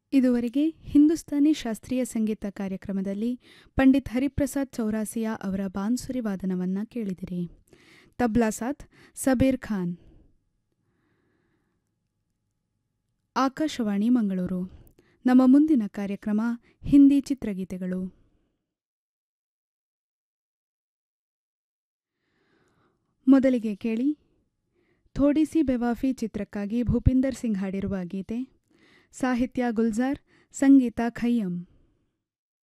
ಇದುವರೆಗೆ ಹಿಂದೂಸ್ತಾನಿ ಶಾಸ್ತ್ರೀಯ ಸಂಗೀತ ಕಾರ್ಯಕ್ರಮದಲ್ಲಿ ಪಂಡಿತ್ ಹರಿಪ್ರಸಾದ್ ಚೌರಾಸಿಯಾ ಅವರ ಬಾನ್ಸುರಿ ವಾದನವನ್ನು ಕೇಳಿದಿರಿ ತಬ್ಲಾ ಸಾಥ್ ಸಬೀರ್ ಖಾನ್ ಆಕಾಶವಾಣಿ ಮಂಗಳೂರು ನಮ್ಮ ಮುಂದಿನ ಕಾರ್ಯಕ್ರಮ ಹಿಂದಿ ಚಿತ್ರಗೀತೆಗಳು ಮೊದಲಿಗೆ ಕೇಳಿ ಥೋಡಿಸಿ ಬೆವಾಫಿ ಚಿತ್ರಕ್ಕಾಗಿ ಭೂಪಿಂದರ್ ಸಿಂಗ್ ಹಾಡಿರುವ ಗೀತೆ ಸಾಹಿತ್ಯ ಗುಲ್ಜಾರ್ ಸಂಗೀತ ಖಯ್ಯಂ